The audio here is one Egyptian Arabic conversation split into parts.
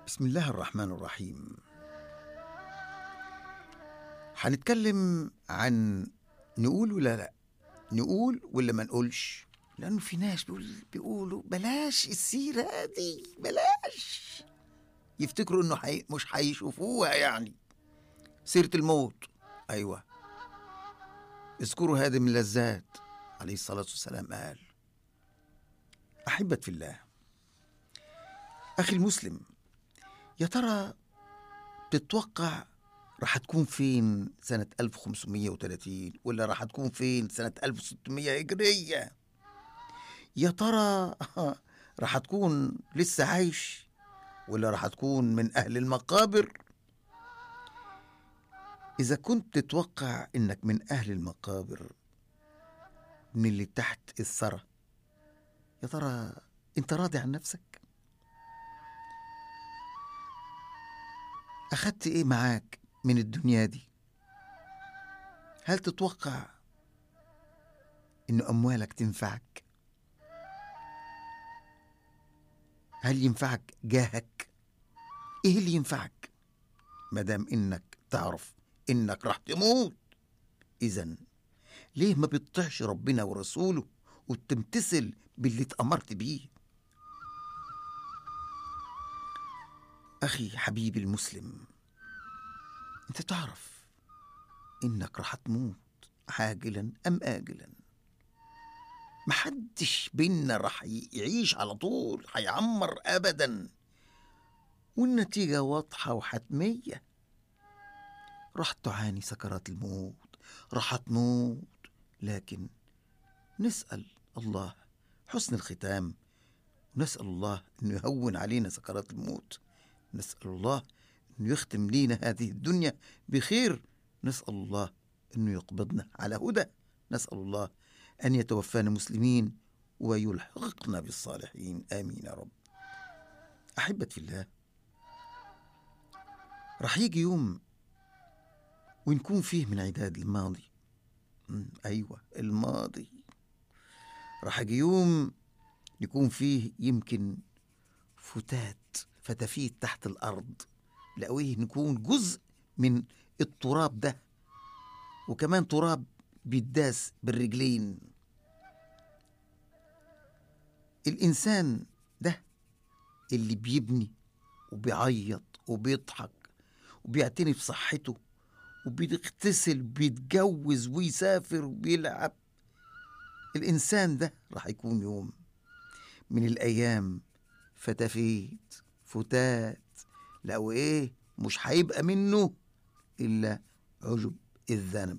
بسم الله الرحمن الرحيم هنتكلم عن نقول ولا لا نقول ولا ما نقولش لانه في ناس بيقول بيقولوا بلاش السيره دي بلاش يفتكروا انه حي... مش هيشوفوها يعني سيره الموت ايوه اذكروا هذه من اللذات عليه الصلاه والسلام قال احبه في الله اخي المسلم يا ترى تتوقع راح تكون فين سنة 1530 ولا راح تكون فين سنة 1600 هجرية يا ترى راح تكون لسه عايش ولا راح تكون من أهل المقابر إذا كنت تتوقع إنك من أهل المقابر من اللي تحت الثرى يا ترى أنت راضي عن نفسك أخدت إيه معاك من الدنيا دي هل تتوقع إن أموالك تنفعك هل ينفعك جاهك إيه اللي ينفعك مدام إنك تعرف إنك راح تموت إذا ليه ما بتطيعش ربنا ورسوله وتمتثل باللي اتأمرت بيه أخي حبيبي المسلم أنت تعرف إنك راح تموت عاجلا أم آجلا محدش بينا راح يعيش على طول هيعمر أبدا والنتيجة واضحة وحتمية راح تعاني سكرات الموت راح تموت لكن نسأل الله حسن الختام ونسأل الله أنه يهون علينا سكرات الموت نسأل الله أنه يختم لينا هذه الدنيا بخير نسأل الله أنه يقبضنا على هدى نسأل الله أن يتوفانا مسلمين ويلحقنا بالصالحين آمين يا رب أحبة في الله رح يجي يوم ونكون فيه من عداد الماضي أيوة الماضي رح يجي يوم يكون فيه يمكن فتات فتافيت تحت الأرض لقويه نكون جزء من التراب ده وكمان تراب بيداس بالرجلين الإنسان ده اللي بيبني وبيعيط وبيضحك وبيعتني بصحته وبيغتسل بيتجوز ويسافر وبيلعب الإنسان ده راح يكون يوم من الأيام فتافيت فتات لو إيه مش هيبقى منه إلا عجب الذنب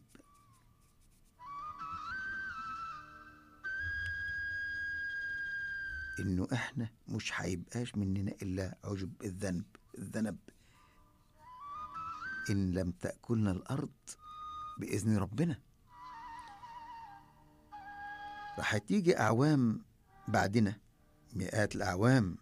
إنه إحنا مش هيبقاش مننا إلا عجب الذنب الذنب إن لم تأكلنا الأرض بإذن ربنا راح تيجي أعوام بعدنا مئات الأعوام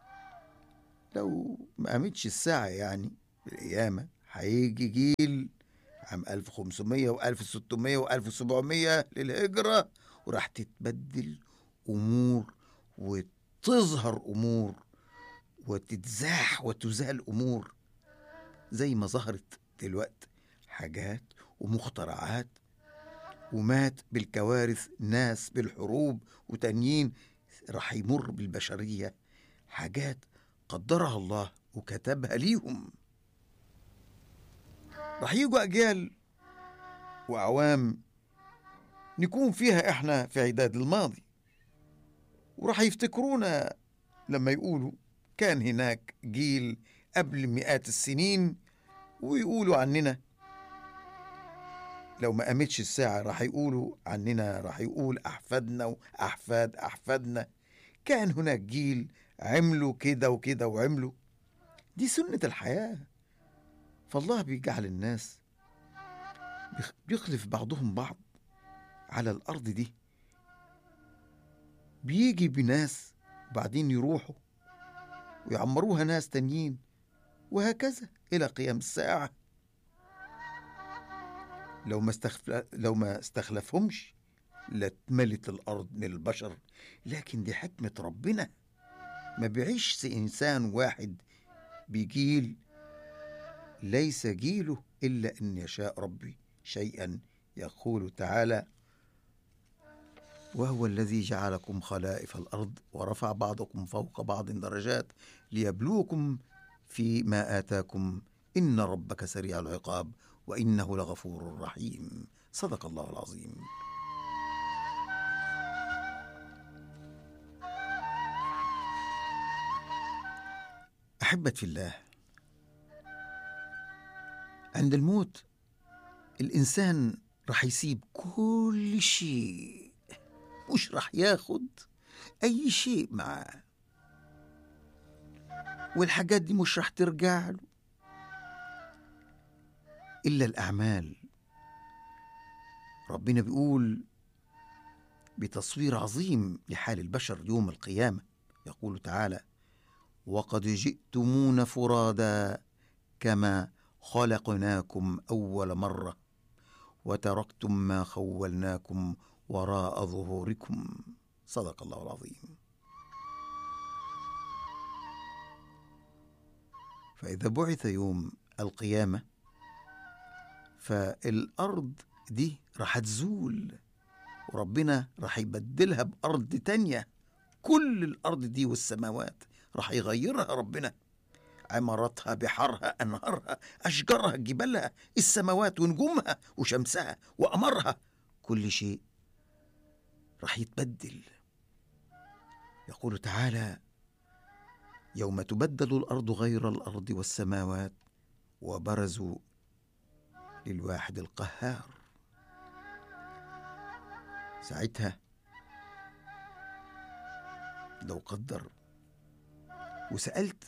لو ما قامتش الساعة يعني القيامة هيجي جيل عام 1500 و1600 و1700 للهجرة وراح تتبدل أمور وتظهر أمور وتتزاح وتزال أمور زي ما ظهرت دلوقتي حاجات ومخترعات ومات بالكوارث ناس بالحروب وتانيين راح يمر بالبشرية حاجات قدرها الله وكتبها ليهم راح يجوا أجيال وأعوام نكون فيها إحنا في عداد الماضي وراح يفتكرونا لما يقولوا كان هناك جيل قبل مئات السنين ويقولوا عننا لو ما قامتش الساعة راح يقولوا عننا راح يقول أحفادنا وأحفاد أحفادنا كان هناك جيل عملوا كده وكده وعملوا دي سنة الحياة فالله بيجعل الناس بيخلف بعضهم بعض على الأرض دي بيجي بناس وبعدين يروحوا ويعمروها ناس تانيين وهكذا إلى قيام الساعة لو ما استخف... لو ما استخلفهمش لاتملت الأرض من البشر لكن دي حكمة ربنا ما بيعيش إنسان واحد بجيل ليس جيله إلا إن يشاء ربي شيئا يقول تعالى وهو الذي جعلكم خلائف الأرض ورفع بعضكم فوق بعض درجات ليبلوكم فيما آتاكم إن ربك سريع العقاب وإنه لغفور رحيم صدق الله العظيم أحبة في الله عند الموت الإنسان رح يسيب كل شيء مش رح ياخد أي شيء معاه والحاجات دي مش رح ترجع له إلا الأعمال ربنا بيقول بتصوير عظيم لحال البشر يوم القيامة يقول تعالى وقد جئتمون فرادا كما خلقناكم اول مره وتركتم ما خولناكم وراء ظهوركم صدق الله العظيم فاذا بعث يوم القيامه فالارض دي راح تزول وربنا راح يبدلها بارض تانيه كل الارض دي والسماوات راح يغيرها ربنا عماراتها بحارها أنهارها أشجارها جبالها السماوات ونجومها وشمسها وقمرها كل شيء راح يتبدل يقول تعالى يوم تبدل الأرض غير الأرض والسماوات وبرزوا للواحد القهار ساعتها لو قدر وسألت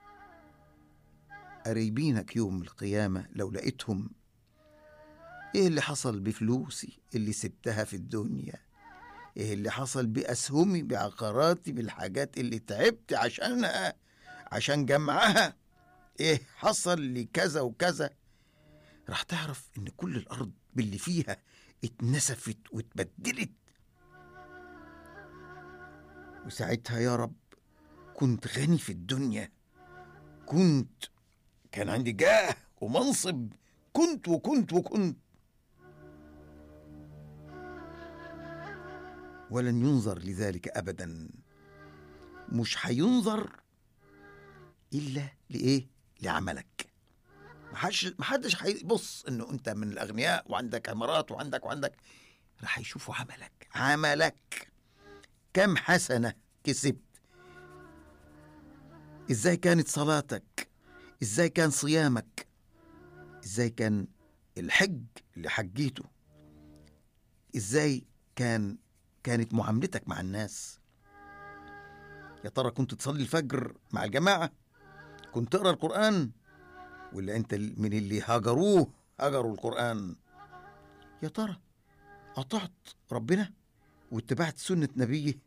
قريبينك يوم القيامة لو لقيتهم ايه اللي حصل بفلوسي اللي سبتها في الدنيا ايه اللي حصل بأسهمي بعقاراتي بالحاجات اللي تعبت عشانها عشان جمعها ايه حصل لكذا وكذا راح تعرف ان كل الارض باللي فيها اتنسفت واتبدلت وساعتها يا رب كنت غني في الدنيا كنت كان عندي جاه ومنصب كنت وكنت وكنت ولن ينظر لذلك ابدا مش هينظر الا لايه لعملك محدش محدش هيبص انه انت من الاغنياء وعندك عمارات وعندك وعندك راح يشوفوا عملك عملك كم حسنه كسبت ازاي كانت صلاتك ازاي كان صيامك ازاي كان الحج اللي حجيته ازاي كان كانت معاملتك مع الناس يا ترى كنت تصلي الفجر مع الجماعة كنت تقرأ القرآن ولا أنت من اللي هاجروه هاجروا القرآن يا ترى أطعت ربنا واتبعت سنة نبيه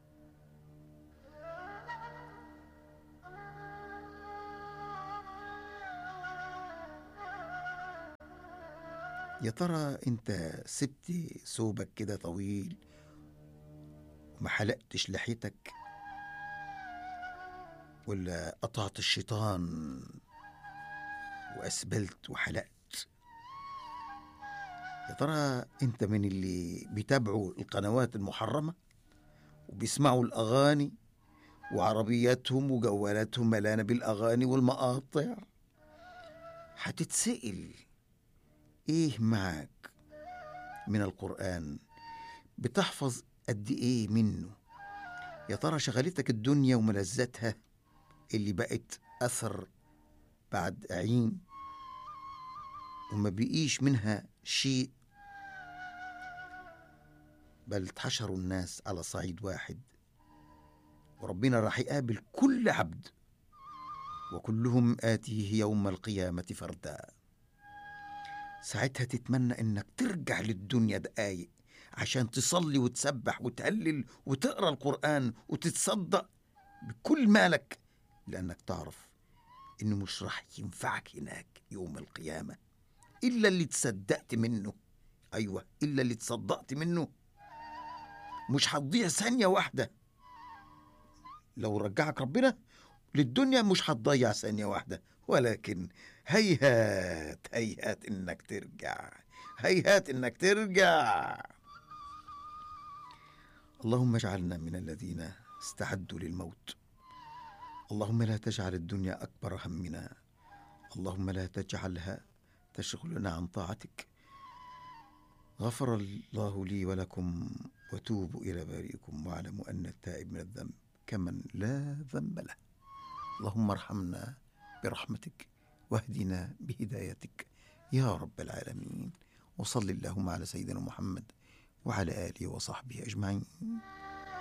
يا ترى انت سبت ثوبك كده طويل وما حلقتش لحيتك ولا قطعت الشيطان واسبلت وحلقت يا ترى انت من اللي بيتابعوا القنوات المحرمه وبيسمعوا الاغاني وعربياتهم وجوالاتهم ملانه بالاغاني والمقاطع هتتسأل ايه معك من القرآن بتحفظ قد ايه منه يا ترى شغلتك الدنيا وملذاتها اللي بقت أثر بعد عين وما بقيش منها شيء بل اتحشروا الناس على صعيد واحد وربنا راح يقابل كل عبد وكلهم آتيه يوم القيامة فردا ساعتها تتمنى انك ترجع للدنيا دقايق عشان تصلي وتسبح وتهلل وتقرا القرآن وتتصدق بكل مالك لأنك تعرف إنه مش راح ينفعك هناك يوم القيامة إلا اللي تصدقت منه أيوة إلا اللي تصدقت منه مش هتضيع ثانية واحدة لو رجعك ربنا للدنيا مش هتضيع ثانية واحدة ولكن هيهات هيهات انك ترجع هيهات انك ترجع اللهم اجعلنا من الذين استعدوا للموت اللهم لا تجعل الدنيا اكبر همنا اللهم لا تجعلها تشغلنا عن طاعتك غفر الله لي ولكم وتوبوا الى بارئكم واعلموا ان التائب من الذنب كمن لا ذنب له اللهم ارحمنا برحمتك واهدنا بهدايتك يا رب العالمين وصل اللهم على سيدنا محمد وعلى اله وصحبه اجمعين